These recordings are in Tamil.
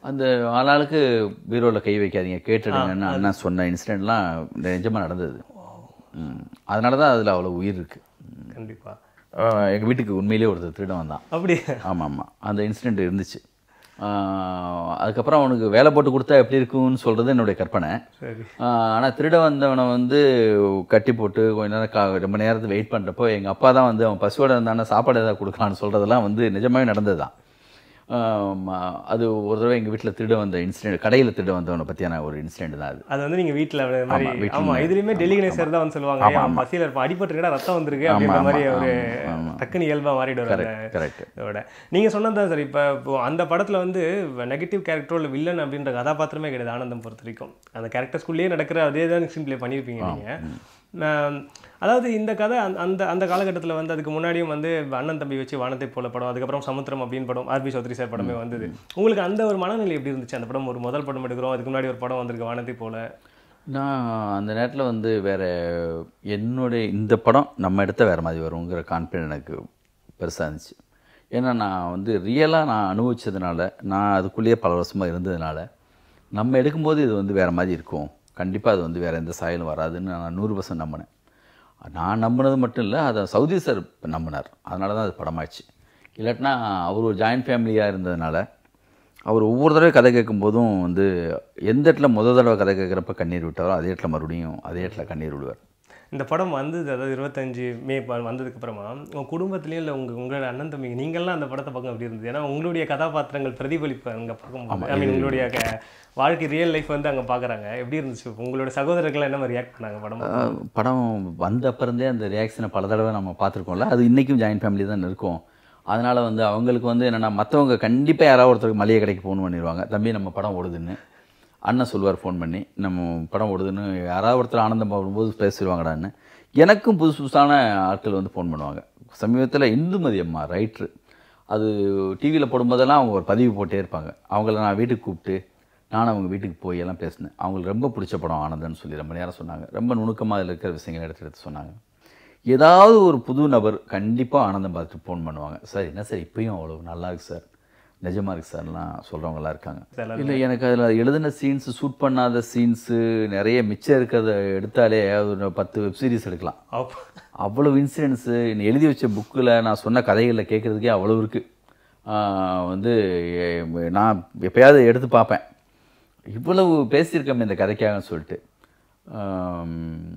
அந்த ஆளாளுக்கு பீரோவில் கை வைக்காதீங்க கேட்டுடுங்கன்னு அண்ணா சொன்ன இன்சிடெண்ட்லாம் நிஜமாக நடந்தது ம். அதனால தான் அதில் அவ்வளோ உயிர் இருக்குது கண்டிப்பா எங்கள் வீட்டுக்கு உண்மையிலேயே ஒருத்தர் திருடன் வந்தான் அப்படி ஆமாம் ஆமாம் அந்த இன்சிடெண்ட் இருந்துச்சு ஆஹ் அதுக்கப்புறம் அவனுக்கு வேலை போட்டு கொடுத்தா எப்படி இருக்கும்னு சொல்கிறது என்னுடைய கற்பனை சரி ஆனால் திருட வந்தவனை வந்து கட்டி போட்டு கொஞ்ச நேரம் கா ரொம்ப நேரத்துக்கு வெயிட் பண்ணுறப்போ எங்கள் அப்பா தான் வந்து அவன் பசுவோட இருந்தானே சாப்பாடு ஏதாவது கொடுக்கலான்னு சொல்கிறதெல்லாம் வந்து நிஜமாவே நடந்தது தான் அது ஒரு தடவை எங்கள் வீட்டில் திருட வந்த இன்சிடென்ட் கடையில் திருட வந்தவனை பற்றியான ஒரு இன்சிடென்ட் தான் அது அது வந்து நீங்க வீட்டுல அந்த ஆமா, மாதிரி வீட்டுல ஆமா இருந்து. இதுலயுமே டெல்லி கணேசர் தான் வந்து சொல்லுவாங்க ஆமா, அவன் பசியில இருப்பான் அடிபட்டுருக்கா ரத்தம் வந்திருக்கு ஆமா, அப்படின்ற ஆமா, மாதிரி ஒரு ஆமா, ஆமா. டக்குன்னு இயல்பா மாறிடுவார் அந்த கரெக்ட் கரெக்ட் இதோட நீங்க சொன்னதுதான் சார் இப்ப இப்போ அந்த படத்துல வந்து நெகட்டிவ் கேரக்டரோ இல்லை வில்லன் அப்படின்ற கதாபாத்திரமே கிடையாது ஆனந்தம் பொறுத்த வரைக்கும் அந்த கேரக்டர்ஸ்குள்ளேயே நடக்கிற அதே தான் சிம்பிளே பண்ணியிருப்பீங்க நீங்க ஆம், அதாவது இந்த கதை அந்த- அந்த அந்த காலகட்டத்தில் வந்து அதுக்கு முன்னாடியும் வந்து அண்ணன் தம்பி வச்சு வானத்தை போல படம் அதுக்கப்புறம் சமுத்திரம் அப்படின்னு படம் ஆர்பி சௌத்ரி சார் படமே வந்தது உங்களுக்கு அந்த ஒரு மனநிலை எப்படி இருந்துச்சு அந்த படம் ஒரு முதல் படம் எடுக்கிறோம் அதுக்கு முன்னாடி ஒரு படம் வந்திருக்கு வானத்தை போல நான் அந்த நேரத்தில் வந்து வேற என்னுடைய இந்த படம் நம்ம எடுத்த வேறு மாதிரி வருங்கிற கான்ஃபிடென்ட் எனக்கு பெருசாக இருந்துச்சு ஏன்னா நான் வந்து ரியலாக நான் அனுபவிச்சதுனால நான் அதுக்குள்ளேயே பல வருஷமாக இருந்ததுனால நம்ம எடுக்கும்போது இது வந்து வேறு மாதிரி இருக்கும் கண்டிப்பாக அது வந்து வேறு எந்த சாயலும் வராதுன்னு நான் நூறு பர்சன்ட் நம்பினேன் நான் நம்பினது மட்டும் இல்லை அதை சவுதி சார் நம்பினார் அதனால தான் அது படமாச்சு இல்லாட்டினா அவர் ஒரு ஜாயின்ட் ஃபேமிலியாக இருந்ததுனால அவர் ஒவ்வொரு தடவை கதை கேட்கும்போதும் வந்து எந்த இடத்துல முதல் தடவை கதை கேட்குறப்ப கண்ணீர் விட்டாரோ அதே இடத்துல மறுபடியும் அதே இடத்துல கண்ணீர் விடுவார் இந்த படம் வந்தது அதாவது இருபத்தஞ்சு மே ப- வந்ததுக்கு அப்புறமா உங்க குடும்பத்திலயும் இல்லை உங்க உங்களோட அண்ணன் தம்பிங்க நீங்கள்லாம் அந்த படத்தை பார்க்க அப்படி இருந்தது ஏன்னா உங்களுடைய கதாபாத்திரங்கள் பிரதிபலிப்பு அங்கே பார்க்கும்போது ஐ மீன் உங்களுடைய க- வாழ்க்கை ரியல் லைஃப் வந்து அங்கே பார்க்குறாங்க எப்படி இருந்துச்சு உங்களோட சகோதரர்கள் என்ன மாதிரி ரியாக்ட் பண்ணாங்க படம் அஹ் படம் வந்த அப்புறந்தே அந்த ரியாக்ஷனை பல தடவை நம்ம பார்த்துருக்கோம்ல அது இன்றைக்கும் ஜாயின்ட் ஃபேமிலி தான் இருக்கும் அதனால் வந்து அவங்களுக்கு வந்து என்னென்னா மற்றவங்க கண்டிப்பாக யாராவது ஒருத்தருக்கு மளிகை கடைக்கு ஃபோன் பண்ணிடுவாங்க தம்பி நம்ம படம் ஓடுதுன்னு அண்ணன் சொல்லுவார் ஃபோன் பண்ணி நம்ம படம் ஓடுதுன்னு யாராவது ஒருத்தர் ஆனந்தம் வரும்போது பேசிடுவாங்கடான்னு எனக்கும் புதுசு புதுசான ஆட்கள் வந்து ஃபோன் பண்ணுவாங்க சமீபத்தில் இந்துமதி அம்மா ரைட்ரு அது டிவியில் போடும்போதெல்லாம் அவங்க ஒரு பதிவு போட்டே இருப்பாங்க அவங்கள நான் வீட்டுக்கு கூப்பிட்டு நானும் அவங்க வீட்டுக்கு போய் எல்லாம் பேசினேன் அவங்களுக்கு ரொம்ப பிடிச்ச படம் ஆனந்தன்னு சொல்லி ரொம்ப நேரம் சொன்னாங்க ரொம்ப நுணுக்கமாக அதில் இருக்கிற விஷயங்களை எடுத்து எடுத்து சொன்னாங்க ஏதாவது ஒரு புது நபர் கண்டிப்பாக ஆனந்தம் பார்த்துட்டு ஃபோன் பண்ணுவாங்க சார் என்ன சார் இப்பயும் அவ்வளோ நல்லா இருக்கு சார் நிஜமாக இருக்கு சார்லாம் சொல்கிறவங்களாம் இருக்காங்க இல்லை எனக்கு அதில் எழுதின சீன்ஸு ஷூட் பண்ணாத சீன்ஸு நிறைய மிச்சம் இருக்கிறத எடுத்தாலே ஒரு பத்து வெப் சீரிஸ் எடுக்கலாம் அப்போ அவ்வளோ இன்சிடென்ட்ஸு எழுதி வச்ச புக்கில் நான் சொன்ன கதைகளில் கேட்குறதுக்கே அவ்வளோ இருக்குது வந்து எ- நான் எப்பயாவது எடுத்து பார்ப்பேன் இவ்வளவு பேசியிருக்கோமே இந்த கதைக்காகன்னு சொல்லிட்டு ஆம்,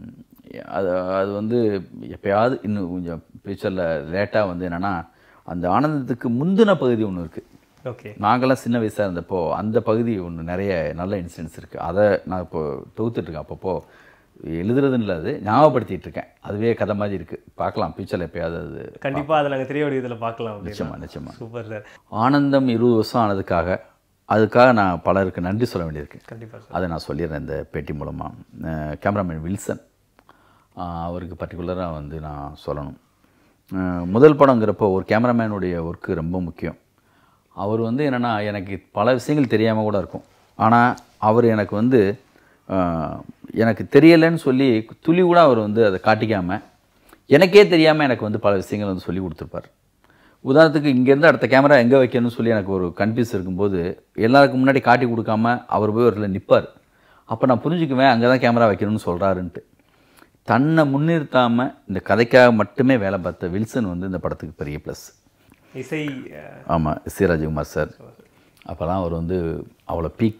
அது அது வந்து எப்பயாவது இன்னும் கொஞ்சம் ஃப்யூச்சரில் லேட்டாக வந்து என்னென்னா அந்த ஆனந்தத்துக்கு முந்தின பகுதி ஒன்று இருக்குது ஓகே நாங்கள்லாம் சின்ன வயசாக இருந்தப்போ அந்த பகுதி ஒன்று நிறைய நல்ல இன்சிடென்ட்ஸ் இருக்குது அதை நான் இப்போ தொகுத்துட்ருக்கேன் அப்பப்போ எழுதுறதுன்னு இல்லை அது ஞாபகப்படுத்திட்டு இருக்கேன் அதுவே கதை மாதிரி இருக்குது பார்க்கலாம் ஃபியூச்சரில் எப்பயாவது அது கண்டிப்பா அதை நாங்க திரையோட இதுல பார்க்கலாம் அப்படின்னு நிச்சயமா நிச்சயமா சூப்பர் சார் ஆனந்தம் இருபது வருஷம் ஆனதுக்காக அதுக்காக நான் பலருக்கு நன்றி சொல்ல வேண்டியிருக்கு கண்டிப்பா சார் அதை நான் சொல்லிடுறேன் இந்த பேட்டி மூலமாக கேமராமேன் வில்சன் அஹ் அவருக்கு பர்டிகுலராக வந்து நான் சொல்லணும் அஹ் முதல் படங்கிறப்போ ஒரு கேமராமேனுடைய ஒர்க்கு ரொம்ப முக்கியம் அவர் வந்து என்னென்னா எனக்கு பல விஷயங்கள் தெரியாமல் கூட இருக்கும் ஆனால் அவர் எனக்கு வந்து அஹ், எனக்கு தெரியலைன்னு சொல்லி துளி கூட அவர் வந்து அதை காட்டிக்காமல் எனக்கே தெரியாமல் எனக்கு வந்து பல விஷயங்கள் வந்து சொல்லி கொடுத்துருப்பார் உதாரணத்துக்கு இங்கேருந்து அடுத்த கேமரா எங்கே வைக்கணும்னு சொல்லி எனக்கு ஒரு கன்ஃபியூஸ் இருக்கும்போது எல்லாருக்கும் முன்னாடி காட்டி கொடுக்காம அவர் போய் ஒரு இடத்துல நிற்பார் அப்போ நான் புரிஞ்சுக்குவேன் அங்கே தான் கேமரா வைக்கணும்னு சொல்கிறாருன்ட்டு தன்னை முன்னிறுத்தாமல் இந்த கதைக்காக மட்டுமே வேலை பார்த்த வில்சன் வந்து இந்த படத்துக்கு பெரிய ப்ளஸ் இசை அஹ், ஆமாம் சி ராஜகுமார் சார் அப்போல்லாம் அவர் வந்து அவ்வளோ பீக்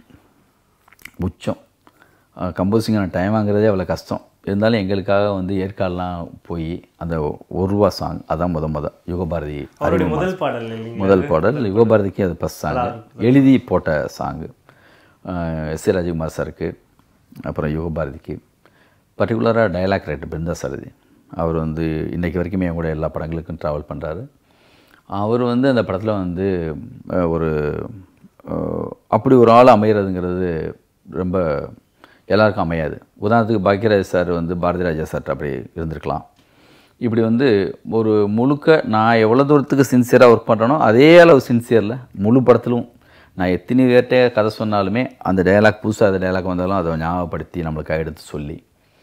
உச்சம் கம்போசிங்கான டைம் வாங்குறதே அவ்வளோ கஷ்டம் இருந்தாலும் எங்களுக்காக வந்து ஏற்காடுலாம் போய் அந்த ஒரு ரூபா சாங் அதான் முத முத யுகபாரதி அவருடைய முதல் பாடல் இல்லைங்க முதல் பாடல் யுகபாரதிக்கு அது ஃபஸ்ட் சாங் எழுதி போட்ட சாங்கு எஸ் சி ராஜகுமார் சாருக்கு அப்புறம் யுகபாரதிக்கு பர்டிகுலராக டயலாக் ரைட்டர் பிருந்தா சாரதி அவர் வந்து இன்றைக்கி வரைக்குமே என் கூட எல்லா படங்களுக்கும் ட்ராவல் பண்ணுறாரு அவர் வந்து அந்த படத்தில் வந்து அஹ், ஒரு அஹ், அப்படி ஒரு ஆள் அமைகிறதுங்கிறது ரொம்ப எல்லாருக்கும் அமையாது உதாரணத்துக்கு பாக்யராஜ் சார் வந்து பாரதி ராஜா சார்ட்ட அப்படி இருந்திருக்கலாம் இப்படி வந்து ஒரு முழுக்க நான் எவ்வளோ தூரத்துக்கு சின்சியராக ஒர்க் பண்ணுறேனோ அதே அளவு சின்சியரில் முழு படத்திலும் நான் எத்தனை பேர்கிட்ட கதை சொன்னாலுமே அந்த டயலாக் புதுசாக அந்த டயலாக் வந்தாலும் அதை ஞாபகப்படுத்தி நம்மளுக்காக எடுத்து சொல்லி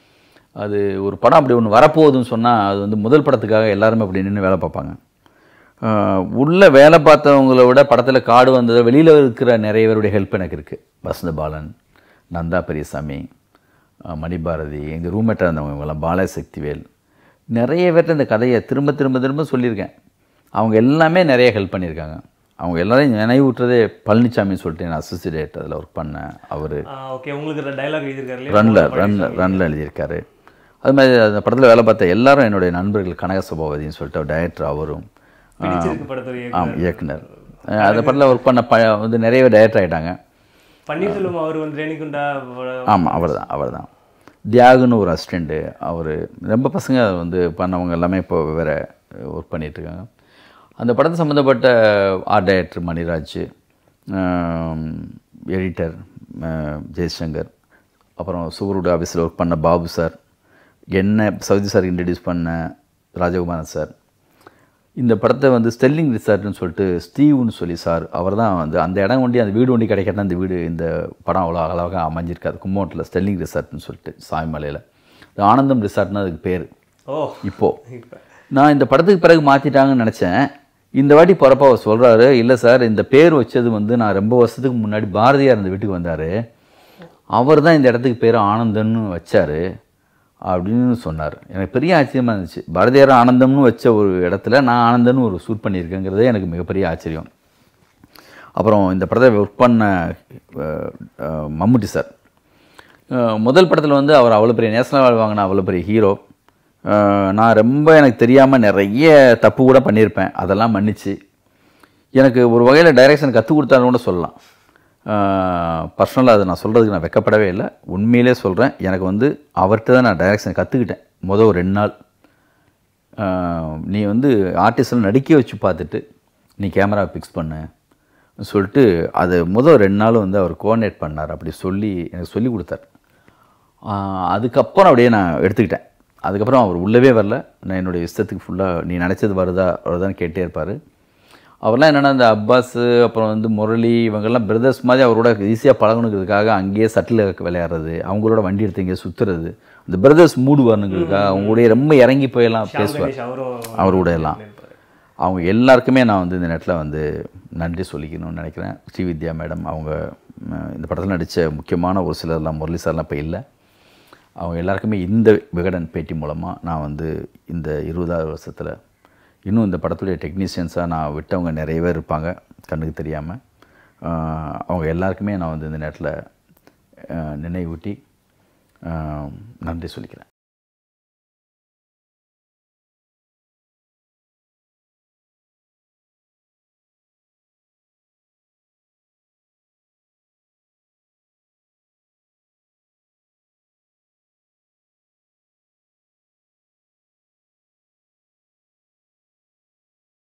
அது ஒரு படம் அப்படி ஒன்று வரப்போகுதுன்னு சொன்னால் அது வந்து முதல் படத்துக்காக எல்லாருமே அப்படி நின்று வேலை பார்ப்பாங்க ஆஹ் உள்ள வேலை பார்த்தவங்கள விட படத்தில் காடு வந்தது வெளியில் இருக்கிற நிறைய பேருடைய ஹெல்ப் எனக்கு இருக்குது வசந்த பாலன் நந்தா பெரியசாமி ஆஹ் மணிபாரதி எங்கள் ரூம்மேட்டாக இருந்தவங்க இவங்கெல்லாம் பாலசக்திவேல் நிறைய பேர்ட்ட இந்த கதையை திரும்ப திரும்ப திரும்ப சொல்லியிருக்கேன் அவங்க எல்லாமே நிறைய ஹெல்ப் பண்ணியிருக்காங்க அவங்க எல்லாரையும் நினைவூட்டுறதே பழனிசாமின்னு சொல்லிட்டு நான் அசோசியேட் அதில் ஒர்க் பண்ணேன் அவர் ஓகே உங்களுக்கு டைலாக் எழுதியிருக்காரு இல்லையா? ரன்ல ரன்ல ரன்ல எழுதியிருக்காரு அது மாதிரி அந்த படத்தில் வேலை பார்த்த எல்லாரும் என்னுடைய நண்பர்கள் கனக சபாபதின்னு சொல்லிட்டு டைரக்டர் அவரும் பிடிச்சிருக்கு படத்துடைய ஆம் இயக்குனர் அஹ் அந்த படத்தில் ஒர்க் பண்ண ப வந்து நிறைய டைரக்டர் ஆகிட்டாங்க பன்னீர்செல்வம் அவர் வந்து ரேணிகுண்டா ஆமாம் அவர் தான் அவர் தான் தியாகுன்னு ஒரு அசிஸ்டண்ட்டு அவர் ரொம்ப பசங்க வந்து பண்ணவங்க எல்லாமே இப்போ வேறு ஒர்க் பண்ணிகிட்ருக்காங்க அந்த படத்தை சம்மந்தப்பட்ட art director Maniraj editor Jaishankar அப்புறம் சூருடு ஆஃபீஸில் ஒர்க் பண்ண பாபு சார் என்ன சவுதி சார் இன்ட்ரடியூஸ் பண்ண ராஜகுமாரன் சார் இந்த படத்தை வந்து ஸ்டெல்லிங் ரிசார்ட்னு சொல்லிட்டு ஸ்டீவ்னு சொல்லி சார் அவர் தான் வந்து அந்த இடம் ஒண்டி அந்த வீடு ஒண்டி கிடைக்கிறதா இந்த வீடு இந்த படம் அவ்வளோ அழகாக அமைஞ்சிருக்காது கும்போட்டில் ஸ்டெல்லிங் ரிசார்ட்னு சொல்லிட்டு சாய்மலையில் இது ஆனந்தம் ரிசார்ட்னு அதுக்கு பேர் ஓ இப்போது இப்ப நான் இந்த படத்துக்கு பிறகு மாற்றிட்டாங்கன்னு நினச்சேன் இந்த வாட்டி போகிறப்ப அவர் சொல்கிறாரு இல்லை சார் இந்த பேர் வச்சது வந்து நான் ரொம்ப வருஷத்துக்கு முன்னாடி பாரதியார் இந்த வீட்டுக்கு வந்தார் அவர் தான் இந்த இடத்துக்கு பேர் ஆனந்தன்னு வச்சார் அப்படின்னு சொன்னார் எனக்கு பெரிய ஆச்சரியமாக இருந்துச்சு பாரதியார் ஆனந்தம்னு வச்ச ஒரு இடத்துல நான் ஆனந்தன்னு ஒரு ஷூட் பண்ணியிருக்கேங்கிறதே எனக்கு மிகப்பெரிய ஆச்சரியம் அப்புறம் இந்த படத்தை ஒர்க் பண்ண அஹ், அஹ், மம்முட்டி சார் அஹ், முதல் படத்தில் வந்து அவர் அவ்வளோ பெரிய நேஷனல் அவார்டு வாங்கின அவ்வளோ பெரிய ஹீரோ அஹ், நான் ரொம்ப எனக்கு தெரியாமல் நிறைய தப்பு கூட பண்ணியிருப்பேன் அதெல்லாம் மன்னிச்சு எனக்கு ஒரு வகையில் டைரக்ஷன் கற்றுக் கொடுத்தாருன்னு கூட சொல்லலாம் பர்சனலாக அதை நான் சொல்கிறதுக்கு நான் வெக்கப்படவே இல்லை உண்மையிலே சொல்கிறேன் எனக்கு வந்து அவர்கிட்ட தான் நான் டைரக்ஷன் கற்றுக்கிட்டேன் மொதல் ஒரு ரெண்டு நாள் ஆஹ் நீ வந்து ஆர்டிஸ்டில் நடிக்க வச்சு பார்த்துட்டு நீ கேமரா ஃபிக்ஸ் பண்ணு சொல்லிட்டு அது முதல் ரெண்டு நாள் வந்து அவர் கோஆர்டினேட் பண்ணார் அப்படி சொல்லி எனக்கு சொல்லி கொடுத்தார் ஆஹ் அதுக்கப்புறம் அப்படியே நான் எடுத்துக்கிட்டேன் அதுக்கப்புறம் அவர் உள்ளவே வரல நான் என்னுடைய இஷ்டத்துக்கு ஃபுல்லாக நீ நினச்சது வருதா வருதான்னு கேட்டே இருப்பார் அவர்லாம் என்னென்னா இந்த அப்பாஸ் அப்புறம் வந்து முரளி இவங்கெல்லாம் பிரதர்ஸ் மாதிரி அவரோட ஈஸியாக பழகணுங்கிறதுக்காக அங்கேயே சட்டில் விளையாடுறது அவங்களோட வண்டி எடுத்து இங்கே சுற்றுறது இந்த பிரதர்ஸ் மூடு வரணுங்கிறதுக்காக அவங்க கூட ரொம்ப இறங்கி போயெல்லாம் பேசுவார் கணேஷ் அவரும் அவர் கூட எல்லாம் அவங்க எல்லாருக்குமே நான் வந்து இந்த நேரத்தில் வந்து நன்றி சொல்லிக்கணும்னு நினைக்கிறேன் ஸ்ரீவித்யா மேடம் அவங்க ம், இந்த படத்தில் நடித்த முக்கியமான ஒரு சிலர்லாம் முரளி சார்லாம் இப்போ இல்லை அவங்க எல்லாருக்குமே இந்த விகடன் பேட்டி மூலமாக நான் வந்து இந்த இருபதாவது வருஷத்தில் இன்னும் இந்த படத்துடைய டெக்னீஷியன்ஸாக நான் விட்டவங்க நிறைய பேர் இருப்பாங்க கண்ணுக்கு தெரியாமல் அவங்க எல்லாருக்குமே நான் வந்து இந்த நேரத்தில் நினைவூட்டி ஆஹ், நன்றி சொல்லிக்கிறேன்